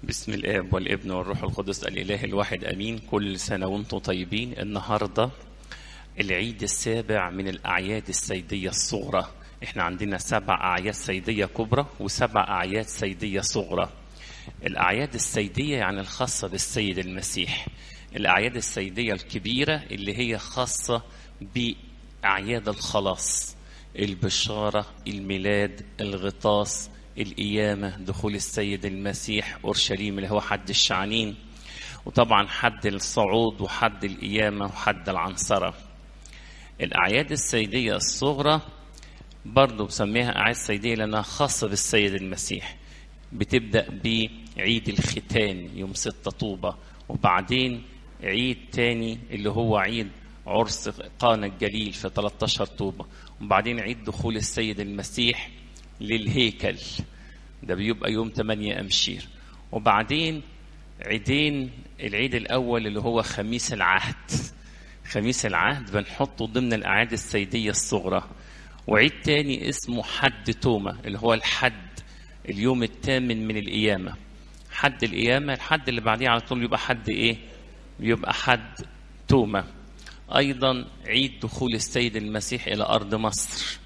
بسم الاب والابن والروح القدس الاله الواحد امين كل سنه وانتم طيبين النهارده العيد السابع من الاعياد السيديه الصغرى احنا عندنا سبع اعياد سيديه كبرى وسبع اعياد سيديه صغرى الاعياد السيديه يعني الخاصه بالسيد المسيح الاعياد السيديه الكبيره اللي هي خاصه باعياد الخلاص البشاره الميلاد الغطاس القيامة دخول السيد المسيح أورشليم اللي هو حد الشعنين وطبعا حد الصعود وحد القيامة وحد العنصرة الأعياد السيدية الصغرى برضو بسميها أعياد سيدية لأنها خاصة بالسيد المسيح بتبدأ بعيد الختان يوم ستة طوبة وبعدين عيد تاني اللي هو عيد عرس قانا الجليل في 13 طوبة وبعدين عيد دخول السيد المسيح للهيكل ده بيبقى يوم 8 أمشير وبعدين عيدين العيد الأول اللي هو خميس العهد خميس العهد بنحطه ضمن الأعياد السيدية الصغرى وعيد تاني اسمه حد توما اللي هو الحد اليوم الثامن من القيامة حد القيامة الحد اللي بعديه على طول يبقى حد إيه؟ يبقى حد توما أيضا عيد دخول السيد المسيح إلى أرض مصر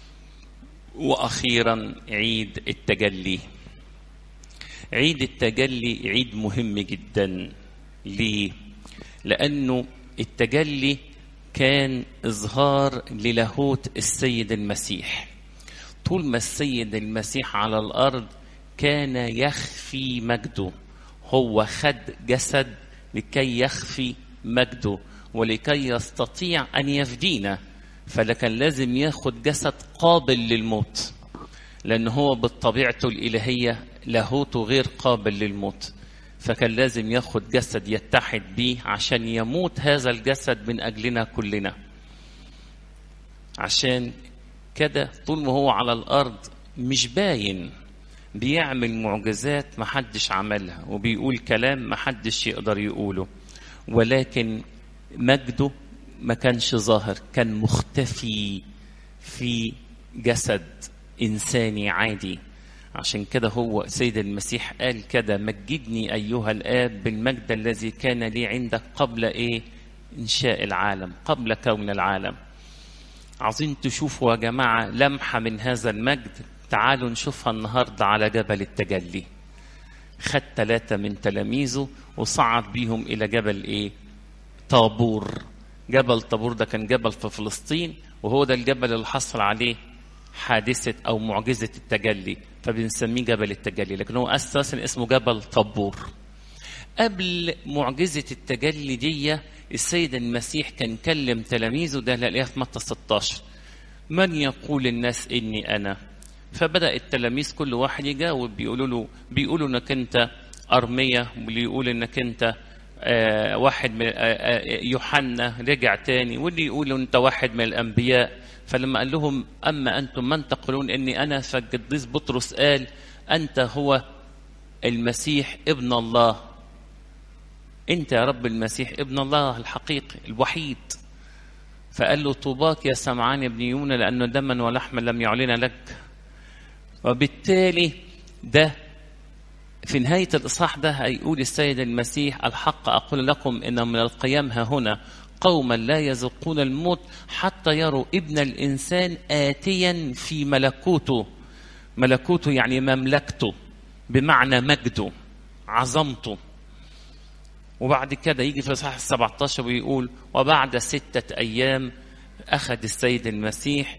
واخيرا عيد التجلي عيد التجلي عيد مهم جدا ليه لانه التجلي كان اظهار للاهوت السيد المسيح طول ما السيد المسيح على الارض كان يخفي مجده هو خد جسد لكي يخفي مجده ولكي يستطيع ان يفدينا فلكن لازم ياخد جسد قابل للموت لأن هو بطبيعته الإلهية لاهوته غير قابل للموت فكان لازم ياخد جسد يتحد بيه عشان يموت هذا الجسد من أجلنا كلنا عشان كده طول ما هو على الأرض مش باين بيعمل معجزات محدش عملها وبيقول كلام محدش يقدر يقوله ولكن مجده ما كانش ظاهر كان مختفي في جسد انساني عادي عشان كده هو سيد المسيح قال كده مجدني ايها الاب بالمجد الذي كان لي عندك قبل ايه انشاء العالم قبل كون العالم عاوزين تشوفوا يا جماعه لمحه من هذا المجد تعالوا نشوفها النهارده على جبل التجلي خد ثلاثه من تلاميذه وصعد بيهم الى جبل ايه طابور جبل طابور ده كان جبل في فلسطين وهو ده الجبل اللي حصل عليه حادثة أو معجزة التجلي فبنسميه جبل التجلي لكن هو أساسا اسمه جبل طابور قبل معجزة التجلي دي السيد المسيح كان كلم تلاميذه ده نلاقيها في متى 16 من يقول الناس إني أنا فبدأ التلاميذ كل واحد يجاوب بيقولوا له بيقولوا إنك أنت أرمية واللي يقول إنك أنت آه واحد من آه يوحنا رجع تاني واللي يقول انت واحد من الانبياء فلما قال لهم اما انتم من تقولون اني انا فالقديس بطرس قال انت هو المسيح ابن الله انت يا رب المسيح ابن الله الحقيقي الوحيد فقال له طوباك يا سمعان ابن يونا لانه دما ولحما لم يعلن لك وبالتالي ده في نهاية الإصحاح ده هيقول السيد المسيح الحق أقول لكم إن من القيام ها هنا قوما لا يذوقون الموت حتى يروا ابن الإنسان آتيا في ملكوته ملكوته يعني مملكته بمعنى مجده عظمته وبعد كده يجي في الإصحاح 17 ويقول وبعد ستة أيام أخذ السيد المسيح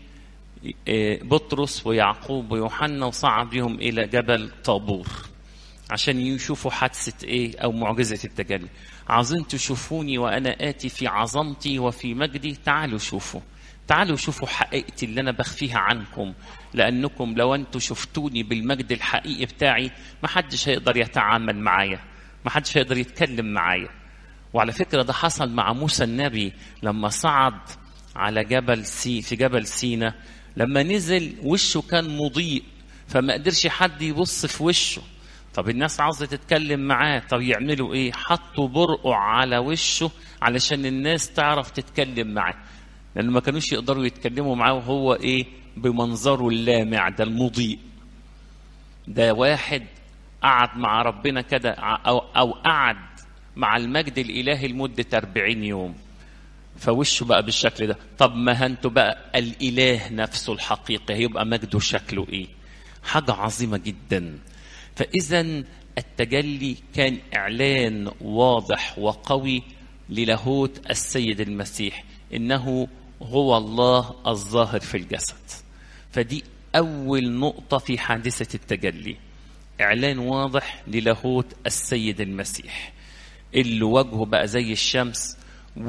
بطرس ويعقوب ويوحنا وصعد بهم إلى جبل طابور عشان يشوفوا حادثة إيه أو معجزة التجلي عاوزين تشوفوني وأنا آتي في عظمتي وفي مجدي تعالوا شوفوا تعالوا شوفوا حقيقتي اللي أنا بخفيها عنكم لأنكم لو أنتوا شفتوني بالمجد الحقيقي بتاعي ما حدش هيقدر يتعامل معايا ما حدش هيقدر يتكلم معايا وعلى فكرة ده حصل مع موسى النبي لما صعد على جبل سي في جبل سينا لما نزل وشه كان مضيء فما قدرش حد يبص في وشه طب الناس عاوزه تتكلم معاه طب يعملوا ايه حطوا برقع على وشه علشان الناس تعرف تتكلم معاه لان ما كانوش يقدروا يتكلموا معاه وهو ايه بمنظره اللامع ده المضيء ده واحد قعد مع ربنا كده أو, أو قعد مع المجد الإلهي لمدة 40 يوم فوشه بقى بالشكل ده طب ما انتوا بقى الإله نفسه الحقيقي هيبقى مجده شكله إيه حاجة عظيمة جدا فإذا التجلي كان إعلان واضح وقوي للاهوت السيد المسيح إنه هو الله الظاهر في الجسد فدي أول نقطة في حادثة التجلي إعلان واضح للاهوت السيد المسيح اللي وجهه بقى زي الشمس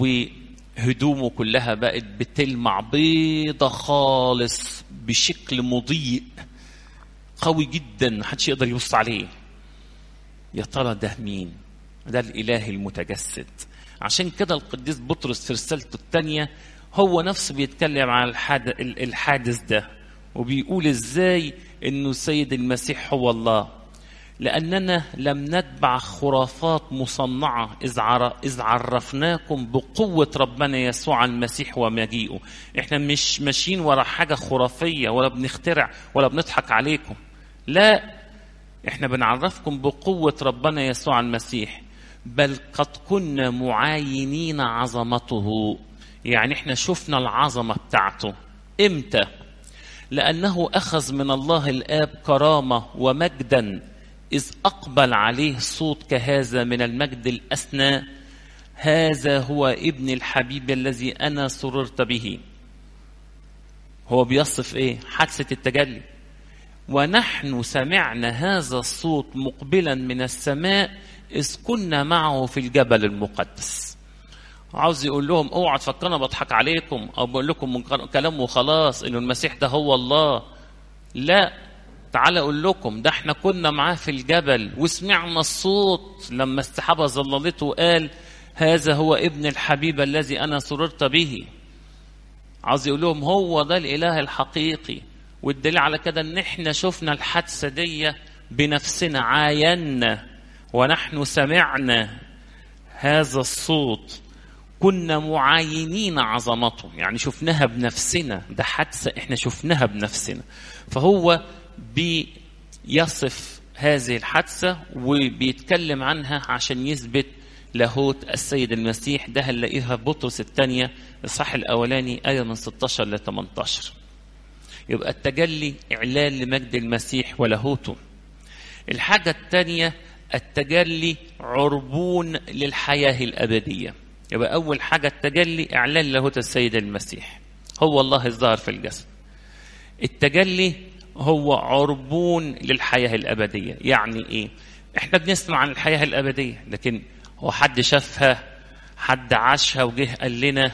وهدومه كلها بقت بتلمع بيضة خالص بشكل مضيء قوي جدا محدش يقدر يبص عليه يا ترى ده مين ده الإله المتجسد عشان كده القديس بطرس في رسالته الثانية هو نفسه بيتكلم عن الحادث ده وبيقول ازاي انه السيد المسيح هو الله لأننا لم نتبع خرافات مصنعة إذ عرفناكم بقوة ربنا يسوع المسيح ومجيئه إحنا مش ماشيين ورا حاجة خرافية ولا بنخترع ولا بنضحك عليكم لا إحنا بنعرفكم بقوة ربنا يسوع المسيح بل قد كنا معاينين عظمته يعني إحنا شفنا العظمة بتاعته إمتى لأنه أخذ من الله الآب كرامة ومجدا إذ أقبل عليه صوت كهذا من المجد الأسنى هذا هو ابن الحبيب الذي أنا سررت به هو بيصف إيه حادثة التجلي ونحن سمعنا هذا الصوت مقبلا من السماء إذ كنا معه في الجبل المقدس عاوز يقول لهم اوعى تفكرنا بضحك عليكم او بقول لكم من كلام وخلاص انه المسيح ده هو الله لا تعال اقول لكم ده احنا كنا معاه في الجبل وسمعنا الصوت لما السحابه ظللته وقال هذا هو ابن الحبيب الذي انا سررت به عاوز يقول لهم هو ده الاله الحقيقي والدليل على كده ان احنا شفنا الحادثه دي بنفسنا عاينا ونحن سمعنا هذا الصوت كنا معاينين عظمته يعني شفناها بنفسنا ده حادثه احنا شفناها بنفسنا فهو بيصف هذه الحادثة وبيتكلم عنها عشان يثبت لاهوت السيد المسيح ده هنلاقيها بطرس الثانية الصح الأولاني آية من 16 ل 18 يبقى التجلي إعلان لمجد المسيح ولاهوته الحاجة الثانية التجلي عربون للحياة الأبدية يبقى أول حاجة التجلي إعلان لاهوت السيد المسيح هو الله الظاهر في الجسد التجلي هو عربون للحياة الأبدية يعني إيه إحنا بنسمع عن الحياة الأبدية لكن هو حد شافها حد عاشها وجه قال لنا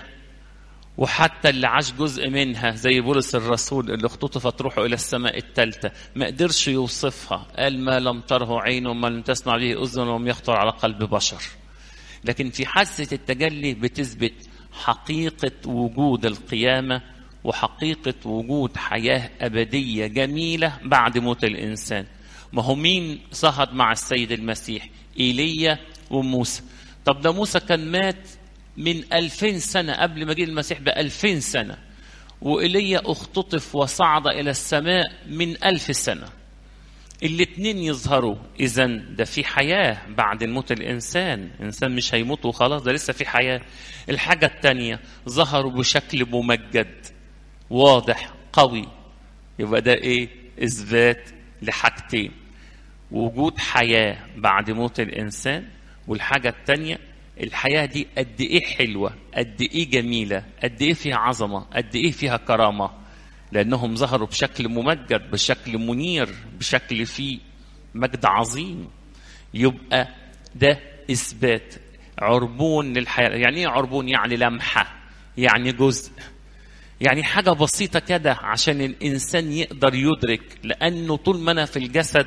وحتى اللي عاش جزء منها زي بولس الرسول اللي اختطفت روحه إلى السماء الثالثة ما قدرش يوصفها قال ما لم تره عين وما لم تسمع به أذن ولم يخطر على قلب بشر لكن في حادثة التجلي بتثبت حقيقة وجود القيامة وحقيقة وجود حياة أبدية جميلة بعد موت الإنسان ما هو مين صهد مع السيد المسيح إيليا وموسى طب ده موسى كان مات من ألفين سنة قبل ما جه المسيح بألفين سنة وإيليا اختطف وصعد إلى السماء من ألف سنة الاتنين يظهروا إذا ده في حياة بعد موت الإنسان إنسان مش هيموت وخلاص ده لسه في حياة الحاجة التانية ظهروا بشكل ممجد واضح قوي يبقى ده ايه اثبات لحاجتين وجود حياه بعد موت الانسان والحاجه الثانيه الحياه دي قد ايه حلوه قد ايه جميله قد ايه فيها عظمه قد ايه فيها كرامه لانهم ظهروا بشكل ممجد بشكل منير بشكل فيه مجد عظيم يبقى ده اثبات عربون للحياه يعني ايه عربون يعني لمحه يعني جزء يعني حاجة بسيطة كده عشان الإنسان يقدر يدرك لأنه طول ما أنا في الجسد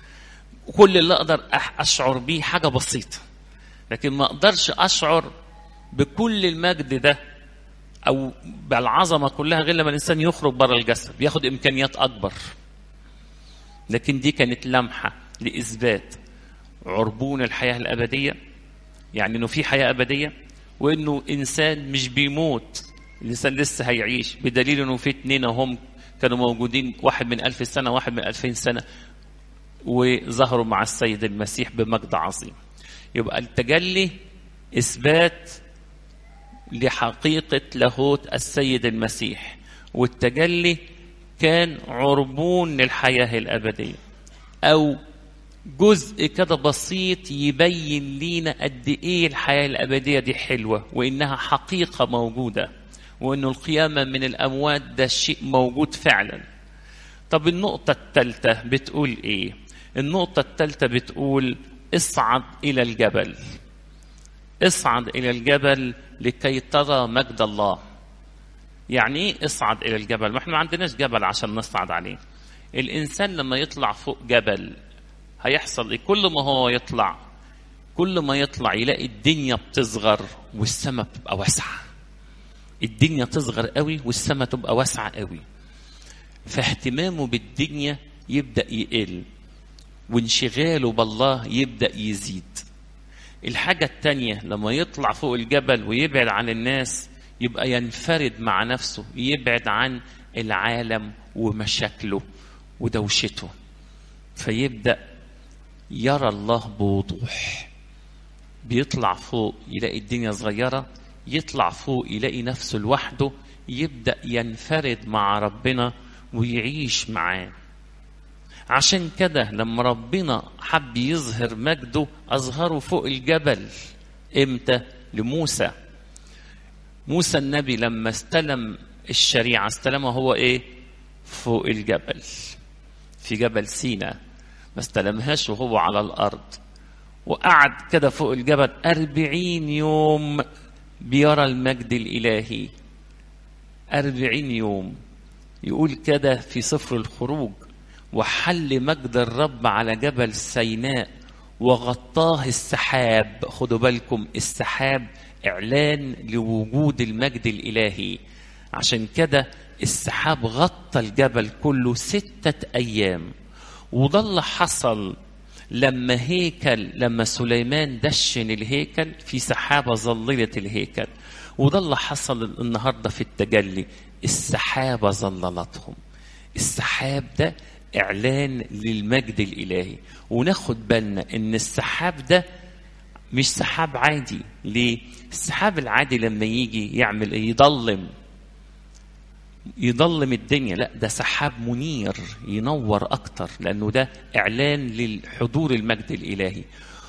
كل اللي أقدر أشعر بيه حاجة بسيطة لكن ما أقدرش أشعر بكل المجد ده أو بالعظمة كلها غير لما الإنسان يخرج بره الجسد بياخد إمكانيات أكبر لكن دي كانت لمحة لإثبات عربون الحياة الأبدية يعني إنه في حياة أبدية وإنه إنسان مش بيموت الإنسان لسه هيعيش بدليل إنه في اتنين هم كانوا موجودين واحد من ألف سنة واحد من ألفين سنة وظهروا مع السيد المسيح بمجد عظيم يبقى التجلي إثبات لحقيقة لاهوت السيد المسيح والتجلي كان عربون للحياة الأبدية أو جزء كده بسيط يبين لينا قد ايه الحياه الابديه دي حلوه وانها حقيقه موجوده وانه القيامه من الاموات ده شيء موجود فعلا طب النقطه الثالثه بتقول ايه النقطه الثالثه بتقول اصعد الى الجبل اصعد الى الجبل لكي ترى مجد الله يعني ايه اصعد الى الجبل ما احنا ما عندناش جبل عشان نصعد عليه الانسان لما يطلع فوق جبل هيحصل ايه كل ما هو يطلع كل ما يطلع يلاقي الدنيا بتصغر والسماء بتبقى واسعه الدنيا تصغر قوي والسماء تبقى واسعه قوي فاهتمامه بالدنيا يبدا يقل وانشغاله بالله يبدا يزيد الحاجه التانيه لما يطلع فوق الجبل ويبعد عن الناس يبقى ينفرد مع نفسه يبعد عن العالم ومشاكله ودوشته فيبدا يرى الله بوضوح بيطلع فوق يلاقي الدنيا صغيره يطلع فوق يلاقي نفسه لوحده يبدا ينفرد مع ربنا ويعيش معاه عشان كده لما ربنا حب يظهر مجده اظهره فوق الجبل امتى لموسى موسى النبي لما استلم الشريعه استلمها هو ايه فوق الجبل في جبل سينا ما استلمهاش وهو على الأرض وقعد كده فوق الجبل أربعين يوم بيرى المجد الإلهي أربعين يوم يقول كده في سفر الخروج وحل مجد الرب على جبل سيناء وغطاه السحاب خدوا بالكم السحاب إعلان لوجود المجد الإلهي عشان كده السحاب غطى الجبل كله ستة أيام وده اللي حصل لما هيكل لما سليمان دشن الهيكل في سحابة ظللت الهيكل وده اللي حصل النهارده في التجلي السحابة ظللتهم السحاب ده إعلان للمجد الإلهي وناخد بالنا إن السحاب ده مش سحاب عادي ليه؟ السحاب العادي لما يجي يعمل إيه؟ يضلم يضلم الدنيا لا ده سحاب منير ينور اكتر لانه ده اعلان للحضور المجد الالهي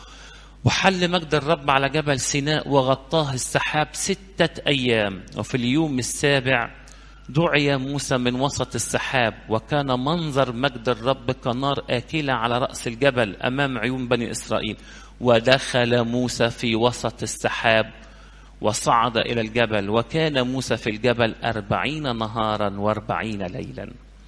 وحل مجد الرب على جبل سيناء وغطاه السحاب ستة أيام وفي اليوم السابع دعي موسى من وسط السحاب وكان منظر مجد الرب كنار آكلة على رأس الجبل أمام عيون بني إسرائيل ودخل موسى في وسط السحاب وصعد إلى الجبل وكان موسى في الجبل أربعين نهارا وأربعين ليلا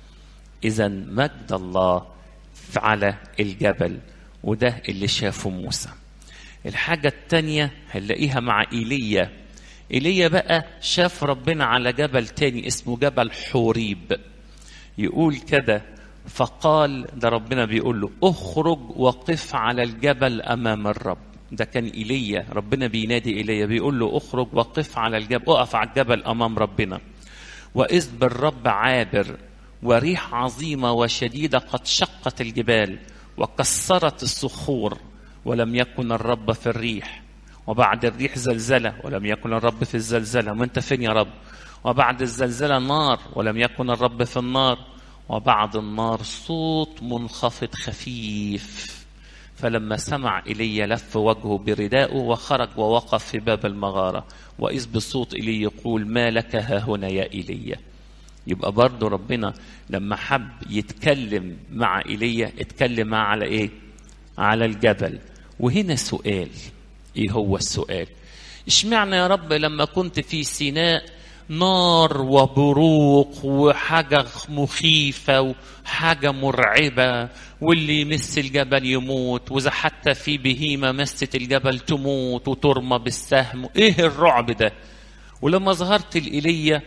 إذا مجد الله على الجبل وده اللي شافه موسى الحاجة التانية هنلاقيها مع إيليا إيليا بقى شاف ربنا على جبل تاني اسمه جبل حوريب يقول كده فقال ده ربنا بيقول له اخرج وقف على الجبل أمام الرب ده كان ايليا ربنا بينادي ايليا بيقول له اخرج وقف على الجبل اقف على الجبل امام ربنا واذ بالرب عابر وريح عظيمه وشديده قد شقت الجبال وكسرت الصخور ولم يكن الرب في الريح وبعد الريح زلزله ولم يكن الرب في الزلزله وانت فين يا رب وبعد الزلزله نار ولم يكن الرب في النار وبعد النار صوت منخفض خفيف فلما سمع ايليا لف وجهه بردائه وخرج ووقف في باب المغاره واذ بصوت ايليا يقول ما لك ها هنا يا ايليا يبقى برضه ربنا لما حب يتكلم مع ايليا اتكلم معاه على ايه على الجبل وهنا سؤال ايه هو السؤال اشمعنى يا رب لما كنت في سيناء نار وبروق وحاجة مخيفة وحاجة مرعبة واللي يمس الجبل يموت وإذا حتى في بهيمة مست الجبل تموت وترمى بالسهم إيه الرعب ده ولما ظهرت الإيليا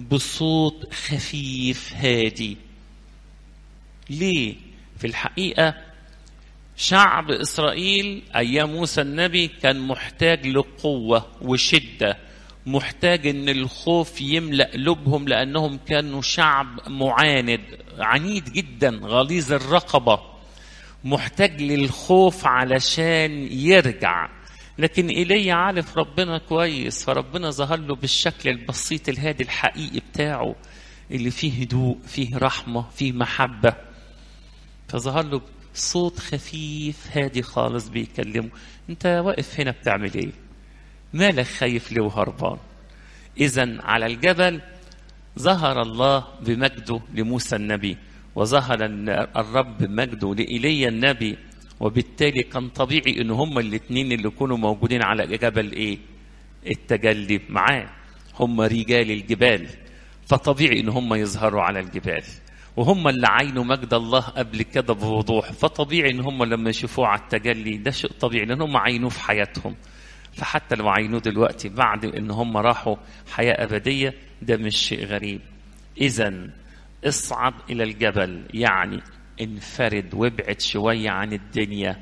بصوت خفيف هادي ليه في الحقيقة شعب إسرائيل أيام موسى النبي كان محتاج لقوة وشدة محتاج ان الخوف يملا قلوبهم لانهم كانوا شعب معاند عنيد جدا غليظ الرقبه محتاج للخوف علشان يرجع لكن ايليا عارف ربنا كويس فربنا ظهر له بالشكل البسيط الهادي الحقيقي بتاعه اللي فيه هدوء فيه رحمه فيه محبه فظهر له صوت خفيف هادي خالص بيكلمه انت واقف هنا بتعمل ايه مالك خايف ليه وهربان اذا على الجبل ظهر الله بمجده لموسى النبي وظهر الرب بمجده لإيليا النبي وبالتالي كان طبيعي ان هما الاثنين اللي يكونوا موجودين على جبل ايه التجلي معاه هم رجال الجبال فطبيعي ان هم يظهروا على الجبال وهم اللي عينوا مجد الله قبل كده بوضوح فطبيعي ان هم لما يشوفوه على التجلي ده شيء طبيعي لان هم عينوه في حياتهم فحتى لو عينوه دلوقتي بعد ان هم راحوا حياه ابديه ده مش شيء غريب اذا اصعد الى الجبل يعني انفرد وابعد شويه عن الدنيا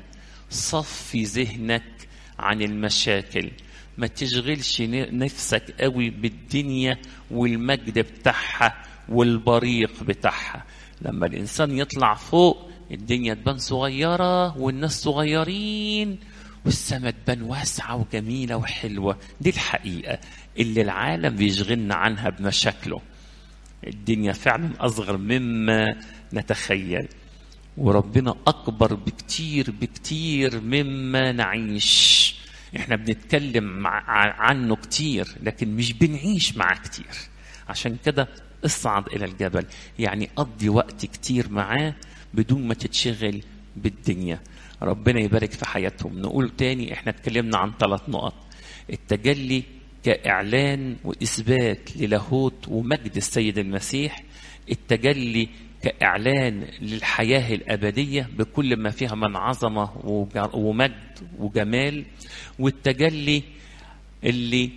صفي ذهنك عن المشاكل ما تشغلش نفسك قوي بالدنيا والمجد بتاعها والبريق بتاعها لما الانسان يطلع فوق الدنيا تبان صغيره والناس صغيرين والسماء تبان واسعه وجميله وحلوه دي الحقيقه اللي العالم بيشغلنا عنها بمشاكله الدنيا فعلا اصغر مما نتخيل وربنا اكبر بكتير بكتير مما نعيش احنا بنتكلم مع عنه كتير لكن مش بنعيش معاه كتير عشان كده اصعد الى الجبل يعني قضي وقت كتير معاه بدون ما تتشغل بالدنيا ربنا يبارك في حياتهم نقول تاني احنا اتكلمنا عن ثلاث نقط التجلي كإعلان وإثبات للاهوت ومجد السيد المسيح التجلي كإعلان للحياة الأبدية بكل ما فيها من عظمة ومجد وجمال والتجلي اللي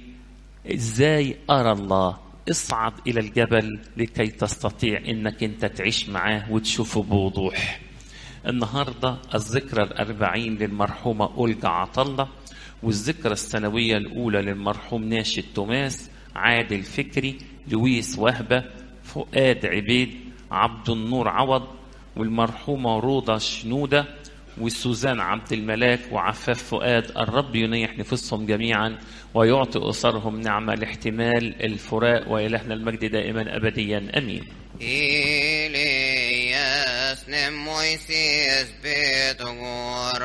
إزاي أرى الله اصعد إلى الجبل لكي تستطيع إنك أنت تعيش معاه وتشوفه بوضوح النهاردة الذكرى الأربعين للمرحومة أولجا عطلة والذكرى السنوية الأولى للمرحوم ناشد توماس عادل فكري لويس وهبة فؤاد عبيد عبد النور عوض والمرحومة روضة شنودة وسوزان عبد الملاك وعفاف فؤاد الرب ينيح نفوسهم جميعا ويعطي أسرهم نعمة لاحتمال الفراق وإلهنا المجد دائما أبديا أمين Elias ne Moises betur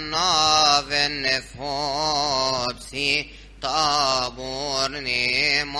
anna venne fotsi tabor ne